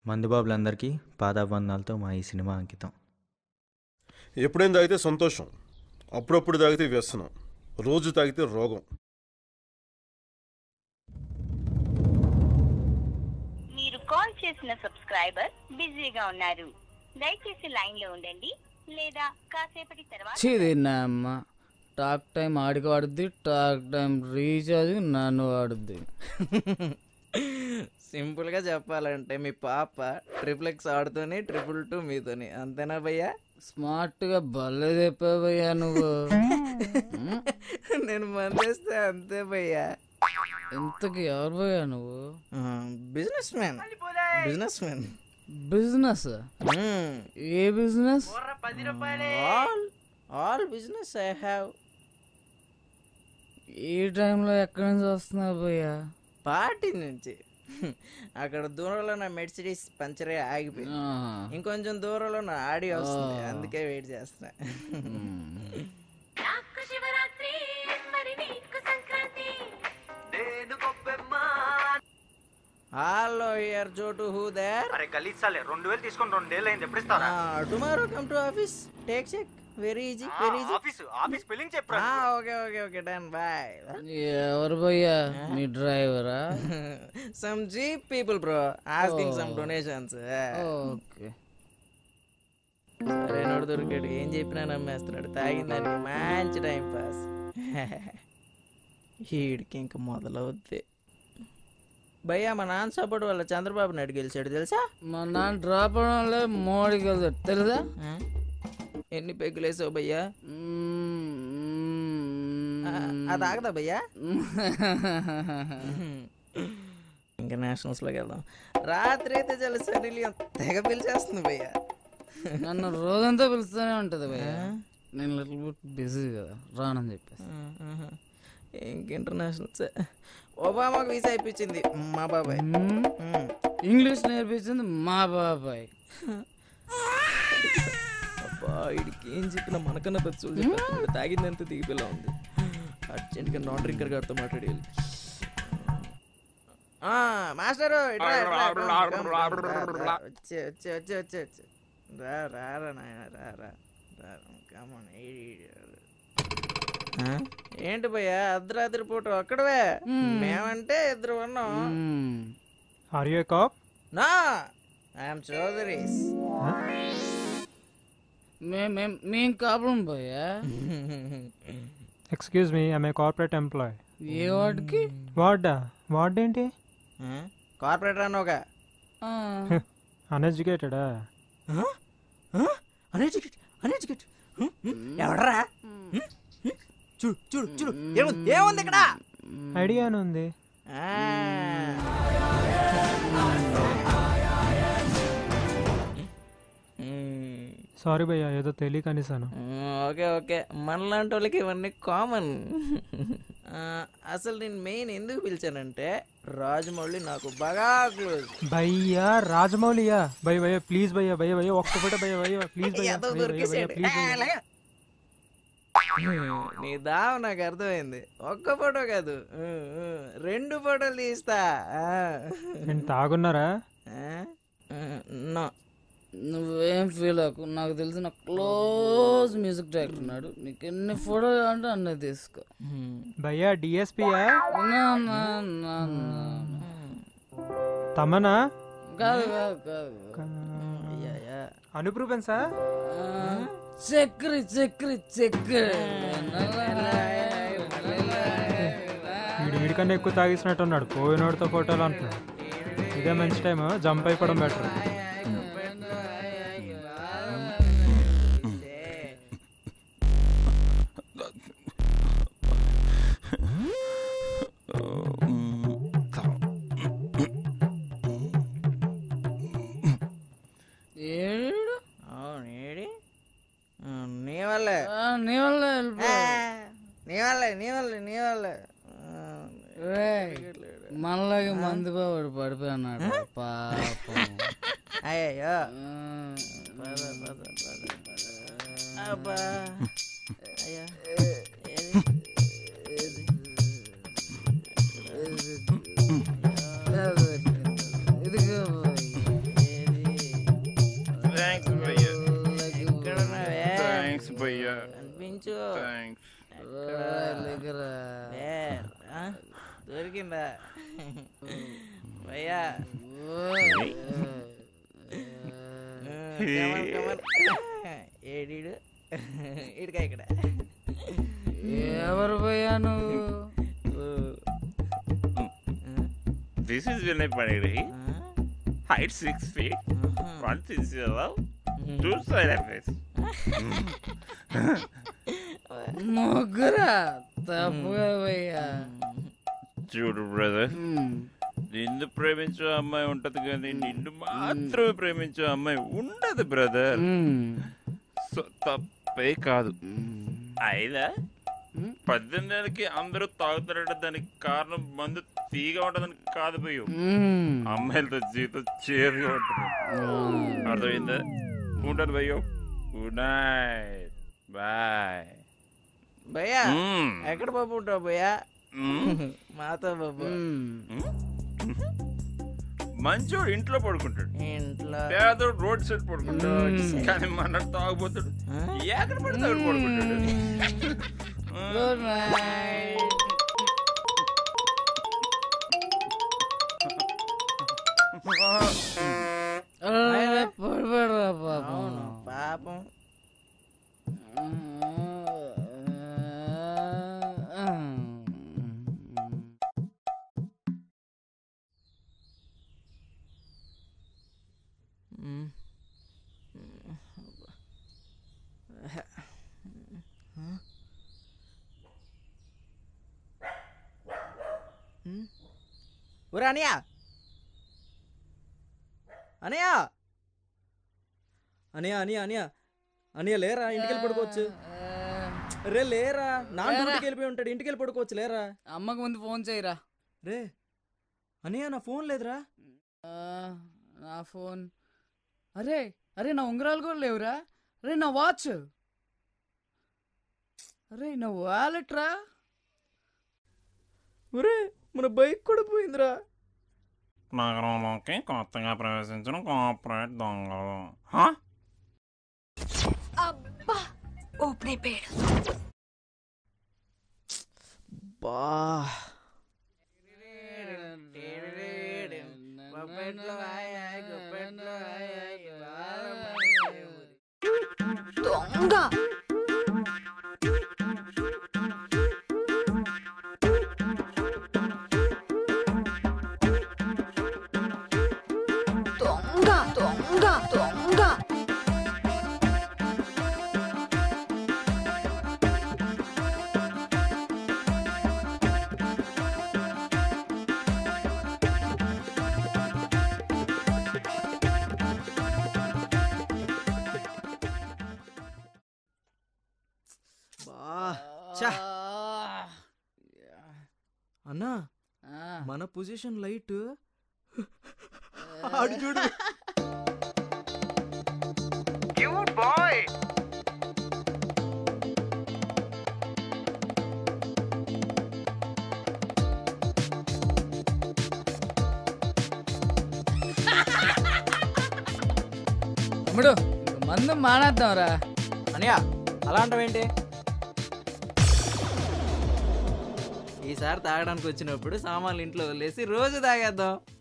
మందుబాబులందరికీ పాదాభివందనాలతో మా ఈ సినిమా అంకితం ఎప్పుడైనా తాగితే సంతోషం అప్పుడప్పుడు తాగితే వ్యసనం రోజు తాగితే రోగం మీరు కాల్ చేసిన సబ్స్క్రైబర్ బిజీగా ఉన్నారు దయచేసి లైన్ లో ఉండండి లేదా కాసేపటి తర్వాత చిది నా అమ్మ టాక్ టైం ఆడికి వాడుద్ది టాక్ టైం రీఛార్జ్ నన్ను వాడుద్ది సింపుల్గా చెప్పాలంటే మీ పాప ట్రిపుల్ ఎక్స్ ఆడుతూనే ట్రిపుల్ టూ మీతోని అంతేనా భయ్యా స్మార్ట్గా భలే చెప్పావయ్యా నువ్వు నేను మందేస్తే అంతే భయ్యా ఇంతకి ఎవరు పోయా నువ్వు business man business man business a business all all business I have ఈ టైంలో ఎక్కడి నుంచి వస్తున్నావు భయ్యా పార్టీ నుంచి అక్కడ దూరంలో నా మెర్సిడీస్ పంచరే ఆగిపోయింది ఆహా. ఇంకొంచెం దూరంలో నా ఆడి వస్తుంది అందుకే వెయిట్ చేస్తున్నా నాకు శివరాత్రి మరి నీకు సంక్రాంతి హలో హియర్ జోటు హూ దేర్ అరే గలీసాలే రెండు వేలు తీసుకొని రెండేళ్ళు అయింది ఎప్పుడు ఇస్తారా tomorrow come to office take check very easy very easy office office spelling చెప్పరా okay okay okay done bye ఎవరు భయ్యా మీ డ్రైవరా some jeep people bro asking some donations okay సరైనోడు దొరికాడు ఏం చెప్పినా నమ్మేస్తున్నాడు తాగిన దానికి మంచి టైం పాస్ వీడికి ఇంక మొదలవుద్ది భయ్యా మా నాన్న సపోర్ట్ వల్ల చంద్రబాబు నాయుడు గెలిచాడు తెలుసా మా నాన్న డ్రాప్ అవడంలో మోడీకి వెళ్తాడు తెలుసా ఆ? ఎన్ని పెగ్గులు వేసావు భయ్యా ఆ, అది ఆగదా భయ్యా ఇంకా నేషనల్స్లోకి వెళ్దాం రాత్రి అయితే చాలా సరిలియం తెగ పిలిచేస్తుంది భయ్యా నన్ను రోజంతా పిలుస్తూనే ఉంటది భయ్య నేను లిటిల్ బిట్ బిజీ కదా రానని చెప్పేసి ఆహా. ఇంక ఇంటర్నేషనల్స్ ఒబామాకు వీసా ఇప్పించింది మా బాబాయ్ మ్మ్. మ్మ్. ఇంగ్లీష్ నేర్పించింది మా బాబాయ్ అబ్బా వీడికి ఏం చెప్పినా మనకన్నా పెద్ద చూడు చెప్పేస్తున్నాడు. తాగిందంతా దిగిపోయేలా ఉంది అర్జెంట్గా నాన్ డ్రింకర్ గారితో మాట్లాడేయాలి ఆ, మాస్టరు ఇట్రా, ఇట్రా, come, come, come, రా, రా. వచ్చే వచ్చే వచ్చే వచ్చే వచ్చే రా రా రా నాయన రా రా రా come on, ఏడి, ఏడి, రా. ఆ? ఏంటి భయ్యా అర్ధరాత్రి పూట ఒక్కడవే మేమంటే ఇద్దరు ఉన్నాం మ్మ్. Are you a cop? నా ఐఎమ్ చౌదరీస్ మే- మేం- మేం కాపురం భయ్యా Excuse me, I'm a corporate employee. ఏ వాడికి వార్డా వార్డ్ ఏంటి కార్పొరేటర్ అన్నోగా ఆ, అన్ఎడ్యుకేటెడా అన్ఎడ్యుకేట్ అన్ఎడ్యుకేట్ ఎవడరా చూడు చూడు చూడు ఏముంది ఏముంది ఇక్కడ ఐడియాను ఉంది ఆ. మ్మ్. సారీ భయ్యా ఏదో తెలియక అనేసాను ఓకే ఓకే మనలాంటి వాళ్ళకి ఇవన్నీ కామన్ అసలు నేను మెయిన్ ఎందుకు పిలిచానంటే రాజమౌళి నాకు బాగా క్లోజ్ భయ్యా రాజమౌళియా భయ్య భయ్య ప్లీజ్ భయ్యా భయ్య భయ్య ఒక్క పూట భయ్య భయ్య ప్లీజ్ భయ్య ఏదో భయ్య, భయ్య, భయ్య, దొరికేసాడు. ప్లీజ్ ఏ, భయ్య. లే. నీ దావ నాకు అర్థమైంది ఒక్క ఫోటో కాదు ఊ, ఊ, రెండు ఫోటోలు తీస్తా ఆ. నేను తాగున్నారా ఆ? ఆ, నో నువ్వేం ఫీల్ అవ్వకు నాకు తెలిసిన క్లోజ్ మ్యూజిక్ డైరెక్టర్ ఉన్నాడు నీకు ఎన్ని ఫోటో అంటే అన్నీ తీసుకో భయ్యా డిఎస్పియా నా, నా, నా, నా. తమనా కాదు కాదు కాదు అయ్యా, అయ్యా. అనుప్రూపెన్సా ఆ, చక్రి చక్రి చక్రి వీడి వీడికన్నా ఎక్కువ తాగేసినట్టున్నాడు పోయినోడితో ఫోటోలు అంటున్నాడు ఇదే మంచి టైం జంప్ అయిపోవడం బెటర్ ఏడు అవును ఏడి ఆ, నీ వల్లే ఆ, నీ వల్ల వెళ్ళిపో. ఆ, నీ వల్లే నీ వల్లే నీ వల్లే ఆ, రేయ్, మనలాగే మంది బాబు పడిపోయినాడు పాపం అయ్యయ్యో ఆ, పద, పద, పద, పద. అబ్బా అయ్యా ఏది? ఏది? ఇదిగో పోయి. నించో థ్యాంక్స్ లేకరా ఏ, ఆ? దొరికిందా భయ్యా ఏడీడు ఇడికా ఇక్కడ ఎవరు పోయా నువ్వు దిస్ ఇస్ వినయ్ పడేడి height six feet one six two side face ముగ్గురా తప్పుగా పోయా చూడు బ్రదర్ నిన్ను ప్రేమించే అమ్మాయి ఉంటది కానీ నిన్ను మాత్రమే ప్రేమించే అమ్మాయి ఉండదు బ్రదర్ సో తప్పే కాదు అయినా పద్దెనిమిదికి అందరూ తాగుతారట దానికి కారణం మందు తీగా ఉంటదని కాదు పోయి అమ్మాయిలతో జీవితం చేరుగా ఉంటుంది అర్థమైందా ఉంటాను భయ్యో గుడ్ నైట్ బాయ్ భయ్యా ఎక్కడ బాబు ఉంటావు భయ్యా మాతో బాబు మంచోడు ఇంట్లో పడుకుంటాడు ఇంట్లో పేదోడు రోడ్ సైడ్ పడుకుంటాడు కానీ మన తాగుపోతాడు ఎక్కడ పడితే అక్కడ పడుకుంటాడు గుడ్ నైట్ పడిపోడరా పాపం అవును పాపం మ్మ్. మ్మ్. ఒరే అనియా అనియా అనియా అనియా అనియా అనియా లేరా ఇంటికి వెళ్ళి పడుకోవచ్చు రే లేరా నా డ్యూటీకి వెళ్ళిపోయి ఉంటాడు ఇంటికి వెళ్ళి పడుకోవచ్చు లేరా అమ్మకు ముందు ఫోన్ చేయరా రే అనియా నా ఫోన్ లేదురా ఆ, నా ఫోన్ అరే అరే నా ఉంగరాలు కూడా లేవురా అరే నా వాచ్ అరే నా వాలెట్ రా ఒరే మన బైక్ కూడా పోయిందిరా నగరంలోకి కొత్తగా ప్రవేశించిన కార్పొరేట్ దొంగలు హా? అబ్బా ఊపిరిపోయాడు బా గుప్పెట్లో హాయ్ హాయ్, గుప్పెట్లో హాయ్ హాయ్, వారం దొంగ దొంగ దొంగ దొంగ బా ఛా. అన్నా ఆ, మన పొజిషన్ లైట్ ఆడు చూడు క్యూట్ బాయ్ తమ్ముడు ఇంక మందు మానేద్దాంరా అనియా అలా అంటావేంటి ఈసారి తాగడానికి వచ్చినప్పుడు సామాన్లు ఇంట్లో వదిలేసి రోజు తాగేద్దాం